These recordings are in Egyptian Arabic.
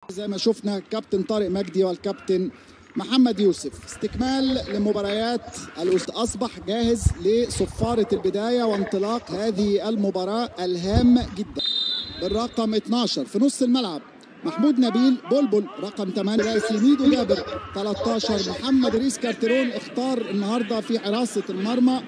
زي ما شفنا كابتن طارق مجدي والكابتن محمد يوسف استكمال لمباريات الأس- أصبح جاهز لصفارة البداية وانطلاق هذه المباراة الهام جدا بالرقم 12 في نص الملعب محمود نبيل بلبل رقم 8 رئيس ميدو جابر 13 محمد ريس كارترون اختار النهارده في حراسة المرمى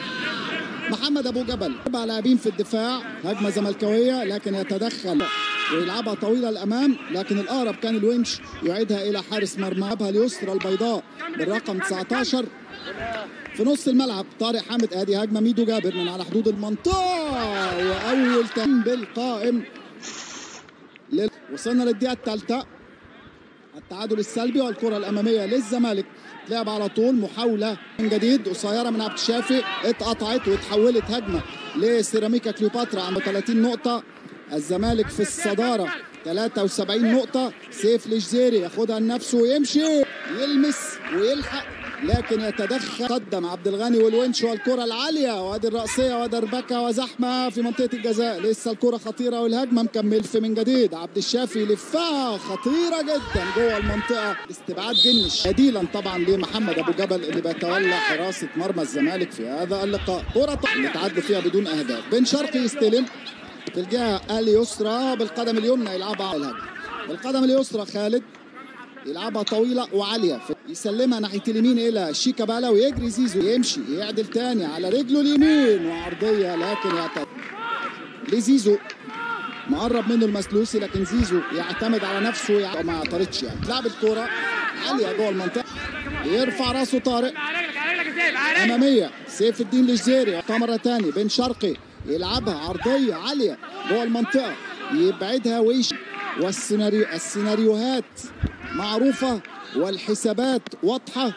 محمد ابو جبل اربع لاعبين في الدفاع هجمه زملكاويه لكن يتدخل ويلعبها طويله الامام لكن الاقرب كان الونش يعيدها الى حارس مرمى يلعبها اليسرى البيضاء بالرقم 19 في نص الملعب طارق حامد ادي هجمه ميدو جابر من على حدود المنطقه واول تم بالقائم لل... وصلنا للدقيقه الثالثه التعادل السلبي والكره الاماميه للزمالك لعب على طول محاوله من جديد قصيره من عبد الشافي اتقطعت وتحولت هجمه لسيراميكا كليوباترا عند 30 نقطه الزمالك في الصداره 73 نقطة سيف الجزيري ياخدها لنفسه ويمشي يلمس ويلحق لكن يتدخل قدم عبد الغني والونش والكرة العالية وادي الرأسية ودربكة وزحمة في منطقة الجزاء لسه الكرة خطيرة والهجمة مكمل في من جديد عبد الشافي لفها خطيرة جدا جوه المنطقة استبعاد جنش بديلا طبعا لمحمد ابو جبل اللي بيتولى حراسة مرمى الزمالك في هذا اللقاء كرة اللي تعدوا فيها بدون اهداف بن شرقي يستلم في الجهة اليسرى بالقدم اليمنى يلعبها على الهجمة بالقدم اليسرى خالد يلعبها طويلة وعالية يسلمها ناحية اليمين إلى شيكابالا ويجري زيزو يمشي يعدل تاني على رجله اليمين وعرضية لكن يعتمد لزيزو مقرب منه المسلوسي لكن زيزو يعتمد على نفسه يع... ما اعترضش يعني تلعب الكرة عالية جوه المنطقة يرفع راسه طارق أمامية سيف الدين الجزيري يعطيها مرة تاني بن شرقي يلعبها عرضية عالية جوه المنطقة يبعدها ويش والسيناريو السيناريوهات معروفة والحسابات واضحة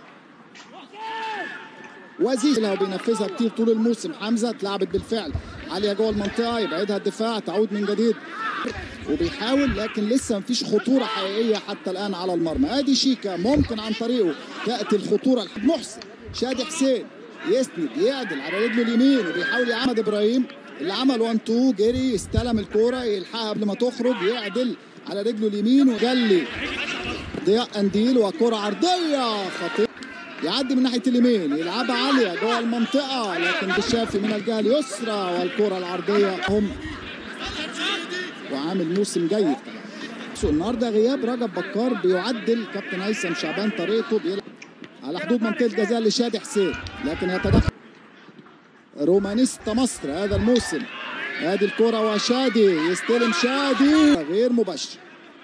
وزيز لها وبينفذها كتير طول الموسم حمزة اتلعبت بالفعل عالية جوه المنطقة يبعدها الدفاع تعود من جديد وبيحاول لكن لسه مفيش خطورة حقيقية حتى الآن على المرمى ادي شيكا ممكن عن طريقه تأتي الخطورة محسن شادي حسين يسند يعدل على رجله اليمين وبيحاول يعمد ابراهيم اللي عمل 1 2 جري استلم الكوره يلحقها قبل ما تخرج يعدل على رجله اليمين وجلي ضياء قنديل وكره عرضيه خطيره يعدي من ناحيه اليمين يلعبها عاليه جوه المنطقه لكن بالشافي من الجهه اليسرى والكره العرضيه هم وعامل موسم جيد طبعا النهارده غياب رجب بكار بيعدل كابتن هيثم شعبان طريقته بيلعب على حدود منطقه جزاء لشادي حسين لكن يتدخل رومانيستا مصر هذا الموسم ادي الكره وشادي يستلم شادي غير مباشر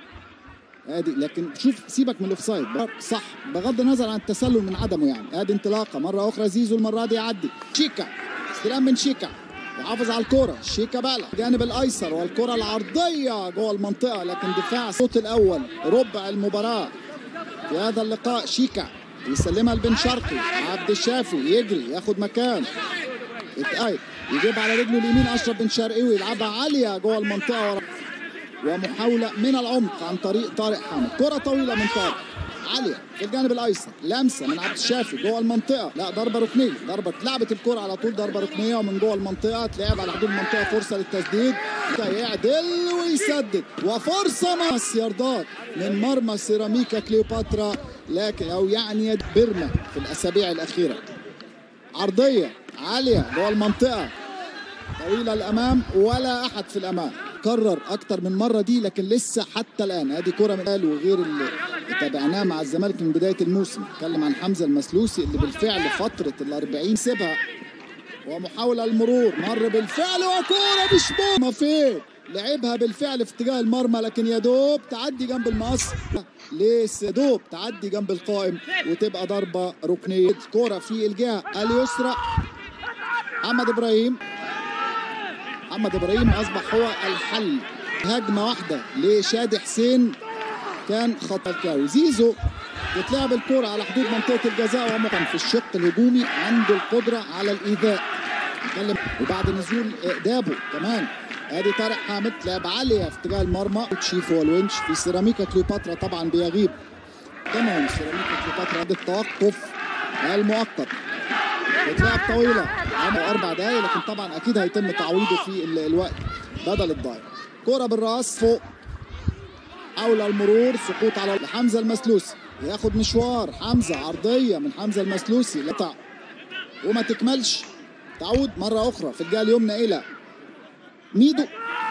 ادي لكن شوف سيبك من الاوفسايد صح بغض النظر عن التسلل من عدمه يعني ادي انطلاقه مره اخرى زيزو المره دي يعدي شيكا استلام من شيكا يحافظ على الكرة شيكا بالا الجانب الايسر والكرة العرضية جوه المنطقة لكن دفاع الصوت الاول ربع المباراة في هذا اللقاء شيكا يسلمها لبن شرقي عبد الشافي يجري ياخد مكان اتقايد يجيب على رجله اليمين اشرف بن شرقي ويلعبها عاليه جوه المنطقه ورا ومحاوله من العمق عن طريق طارق حامد كره طويله من طارق عاليه في الجانب الايسر لمسه من عبد الشافي جوه المنطقه لا ضربه ركنيه ضربه لعبت الكره على طول ضربه ركنيه ومن جوه المنطقه تلعب على حدود المنطقه فرصه للتسديد يعدل ويسدد وفرصه ماس ياردات من مرمى سيراميكا كليوباترا لكن او يعني بيرما في الاسابيع الاخيره عرضيه عاليه جوه المنطقه طويله الامام ولا احد في الامام كرر اكتر من مره دي لكن لسه حتى الان ادي كره من قال وغير اللي تابعناه مع الزمالك من بدايه الموسم اتكلم عن حمزه المسلوسي اللي بالفعل فتره ال 40 سيبها ومحاوله المرور مر بالفعل وكوره مش ما فين لعبها بالفعل في اتجاه المرمى لكن يا دوب تعدي جنب المقص ليس يا دوب تعدي جنب القائم وتبقى ضربه ركنيه كوره في الجهه اليسرى محمد ابراهيم محمد ابراهيم اصبح هو الحل هجمه واحده لشادي حسين كان خطر كاوي زيزو بتلعب الكرة على حدود منطقة الجزاء ومقام في الشق الهجومي عنده القدرة على الإيذاء وبعد نزول دابو كمان ادي طارق حامد لعب عالية في اتجاه المرمى تشيف والونش في سيراميكا كليوباترا طبعا بيغيب كمان سيراميكا كليوباترا ادي التوقف المؤقت بتلعب طويلة عمل أربع دقايق لكن طبعا أكيد هيتم تعويضه في الوقت بدل الضايع كرة بالراس فوق محاولة المرور سقوط على حمزة المسلوسي ياخد مشوار حمزة عرضية من حمزة المسلوسي لقطع وما تكملش تعود مرة أخرى في الجهة اليمنى إلى ميدو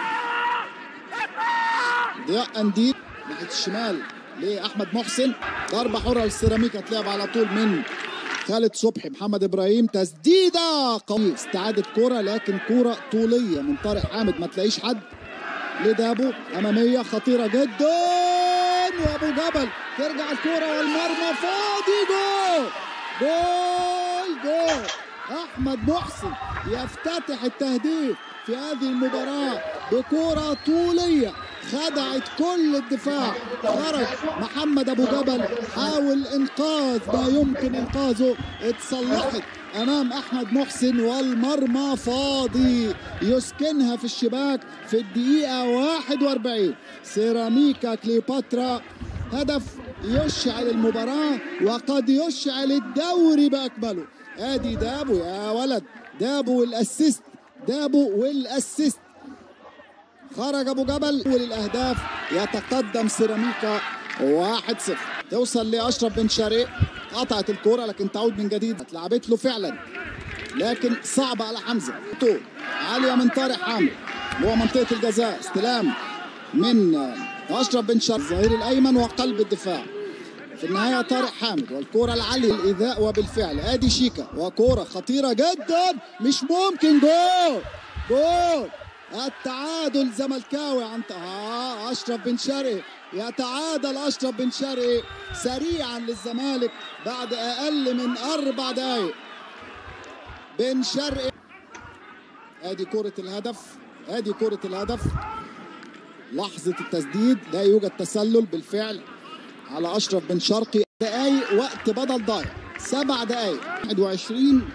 ضياء أنديل ناحية الشمال لأحمد محسن ضربة حرة للسيراميكا تلعب على طول من خالد صبحي محمد ابراهيم تسديده قويه استعاده كره لكن كره طوليه من طارق حامد ما تلاقيش حد لدابو اماميه خطيره جدا وابو جبل ترجع الكره والمرمى فاضي جول جول جول احمد محسن يفتتح التهديف في هذه المباراه بكره طوليه خدعت كل الدفاع خرج محمد ابو جبل حاول انقاذ ما يمكن انقاذه اتصلحت امام احمد محسن والمرمى فاضي يسكنها في الشباك في الدقيقه 41 سيراميكا كليوباترا هدف يشعل المباراه وقد يشعل الدوري باكمله ادي دابو يا ولد دابو والاسيست دابو والاسيست خرج ابو جبل وللاهداف يتقدم سيراميكا 1-0 توصل لاشرف بن شرقي قطعت الكرة لكن تعود من جديد اتلعبت له فعلا لكن صعبة على حمزة طول عالية من طارق حامد جوه منطقة الجزاء استلام من اشرف بن شرقي الظهير الايمن وقلب الدفاع في النهاية طارق حامد والكرة العالية الإيذاء وبالفعل ادي شيكا وكرة خطيرة جدا مش ممكن جول جول التعادل زملكاوي عن آه اشرف بن شرقي يتعادل اشرف بن شرقي سريعا للزمالك بعد اقل من اربع دقائق بن شرقي ادي كرة الهدف ادي كرة الهدف لحظة التسديد لا يوجد تسلل بالفعل على اشرف بن شرقي دقايق وقت بدل ضايع سبع دقايق 21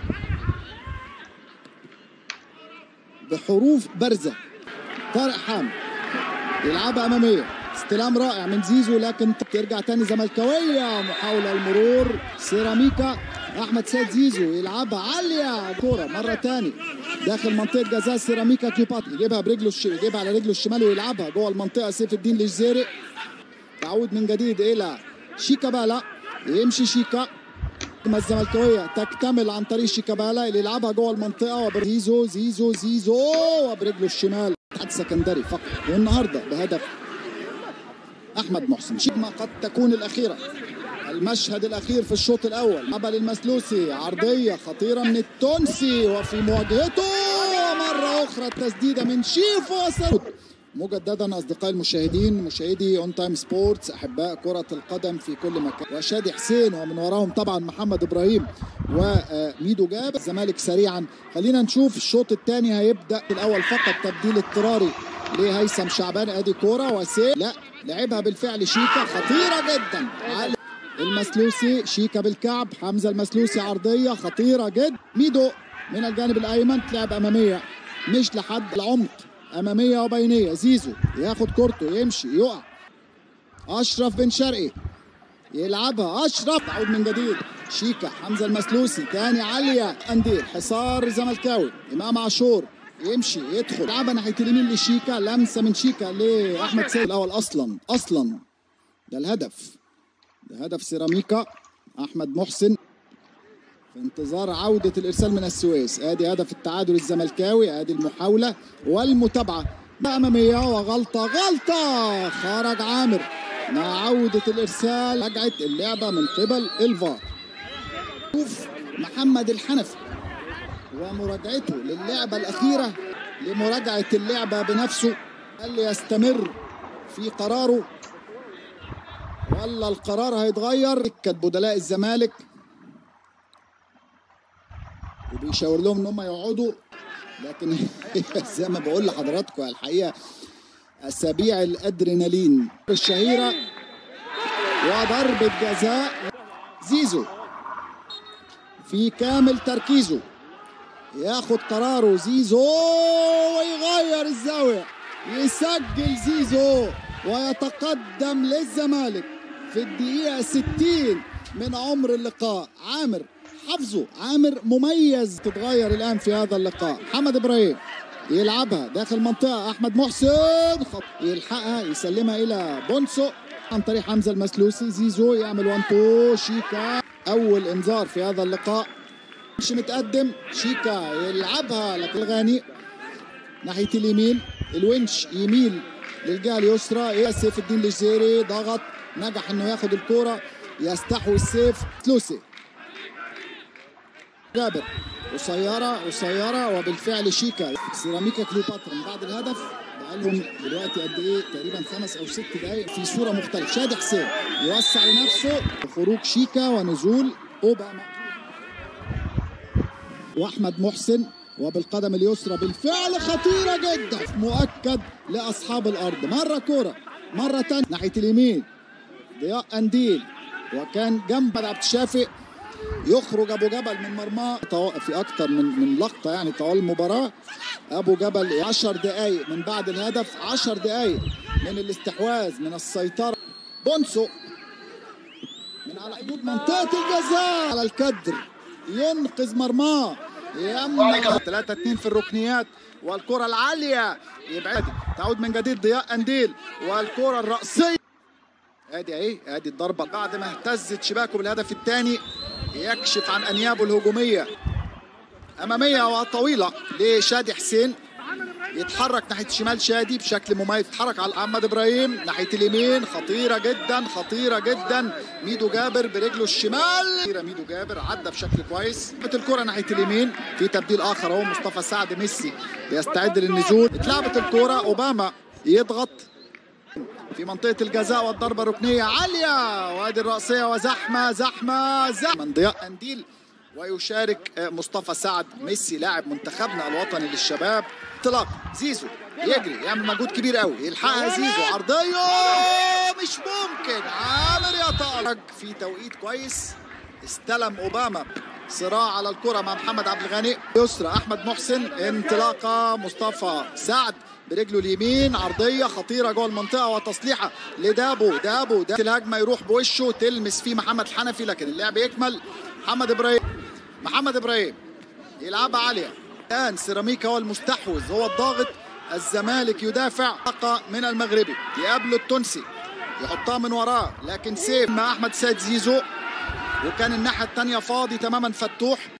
بحروف بارزة طارق حامد يلعبها أمامية استلام رائع من زيزو لكن ترجع تاني زملكاوية محاولة المرور سيراميكا أحمد سيد زيزو يلعبها عالية كورة مرة تاني داخل منطقة جزاء سيراميكا كليوباترا يجيبها برجله الش... يجيبها على رجله الشمال ويلعبها جوه المنطقة سيف الدين الجزيري تعود من جديد إلى شيكابالا يمشي شيكا الهجمه الزملكاويه تكتمل عن طريق شيكابالا اللي يلعبها جوه المنطقه وبرزيزو زيزو زيزو وبرجله الشمال حد سكندري فقط والنهارده بهدف احمد محسن شبمه قد تكون الاخيره المشهد الاخير في الشوط الاول قبل المسلوسي عرضيه خطيره من التونسي وفي مواجهته مره اخرى التسديده من شيفو وسرود مجددا اصدقائي المشاهدين مشاهدي اون تايم سبورتس احباء كره القدم في كل مكان وشادي حسين ومن وراهم طبعا محمد ابراهيم وميدو جاب الزمالك سريعا خلينا نشوف الشوط الثاني هيبدا الاول فقط تبديل اضطراري لهيثم شعبان ادي كوره وسيل لا لعبها بالفعل شيكا خطيره جدا علي المسلوسي شيكا بالكعب حمزه المسلوسي عرضيه خطيره جدا ميدو من الجانب الايمن تلعب اماميه مش لحد العمق اماميه وبينيه زيزو ياخد كورته يمشي يقع اشرف بن شرقي يلعبها اشرف تعود من جديد شيكا حمزه المسلوسي تاني عاليه انديل حصار زملكاوي امام عاشور يمشي يدخل لعبها ناحيه اليمين لشيكا لمسه من شيكا لاحمد سيد الاول اصلا اصلا ده الهدف ده هدف سيراميكا احمد محسن في انتظار عودة الإرسال من السويس آدي هدف التعادل الزملكاوي آدي المحاولة والمتابعة أمامية وغلطة غلطة خرج عامر مع عودة الإرسال رجعت اللعبة من قبل الفار شوف محمد الحنفي ومراجعته للعبة الأخيرة لمراجعة اللعبة بنفسه هل يستمر في قراره ولا القرار هيتغير كانت بدلاء الزمالك وبيشاور لهم ان هم يقعدوا لكن زي ما بقول لحضراتكم الحقيقه اسابيع الادرينالين الشهيره وضربه جزاء زيزو في كامل تركيزه ياخد قراره زيزو ويغير الزاويه يسجل زيزو ويتقدم للزمالك في الدقيقه 60 من عمر اللقاء عامر حفظه عامر مميز تتغير الان في هذا اللقاء محمد ابراهيم يلعبها داخل منطقة أحمد محسن خط يلحقها يسلمها إلى بونسو عن طريق حمزة المسلوسي زيزو يعمل وان تو شيكا أول إنذار في هذا اللقاء مش متقدم شيكا يلعبها للغاني ناحية اليمين الونش يميل للجهة اليسرى إيه سيف الدين الجزيري ضغط نجح انه ياخد الكرة يستحوي السيف سلوسي جابر قصيرة قصيرة وبالفعل شيكا سيراميكا كليوباترا من بعد الهدف بقالهم دلوقتي قد ايه تقريبا خمس او ست دقايق في صورة مختلفة شادي حسين يوسع لنفسه خروج شيكا ونزول اوباما واحمد محسن وبالقدم اليسرى بالفعل خطيرة جدا مؤكد لأصحاب الأرض مرة كرة مرة تانية ناحية اليمين ضياء أنديل وكان جنب عبد الشافي يخرج ابو جبل من مرماه في اكتر من من لقطه يعني طوال المباراه ابو جبل 10 دقائق من بعد الهدف 10 دقائق من الاستحواذ من السيطره بونسو من على حدود منطقه الجزاء على الكدر ينقذ مرماه يمنع 3 2 في الركنيات والكره العاليه يبعد تعود من جديد ضياء انديل والكره الراسيه ادي اهي ادي الضربه بعد ما اهتزت شباكه بالهدف الثاني يكشف عن انيابه الهجوميه اماميه وطويله لشادي حسين يتحرك ناحيه الشمال شادي بشكل مميز يتحرك على محمد ابراهيم ناحيه اليمين خطيره جدا خطيره جدا ميدو جابر برجله الشمال ميدو جابر عدى بشكل كويس الكره ناحيه اليمين في تبديل اخر اهو مصطفى سعد ميسي بيستعد للنزول اتلعبت الكره اوباما يضغط في منطقة الجزاء والضربة ركنية عالية وادي الرأسية وزحمة زحمة زحمة من ضياء أنديل ويشارك مصطفى سعد ميسي لاعب منتخبنا الوطني للشباب انطلاق زيزو يجري يعمل مجهود كبير قوي يلحقها زيزو عرضية مش ممكن عامر يتأرج في توقيت كويس استلم أوباما صراع على الكرة مع محمد عبد الغني يسرى أحمد محسن انطلاقة مصطفى سعد برجله اليمين عرضيه خطيره جوه المنطقه وتصليحه لدابو دابو ده الهجمه يروح بوشه تلمس فيه محمد الحنفي لكن اللعب يكمل محمد ابراهيم محمد ابراهيم يلعبها عاليه الان سيراميكا هو المستحوذ هو الضاغط الزمالك يدافع من المغربي يقابله التونسي يحطها من وراه لكن سيف مع احمد سيد زيزو وكان الناحيه الثانيه فاضي تماما فتوح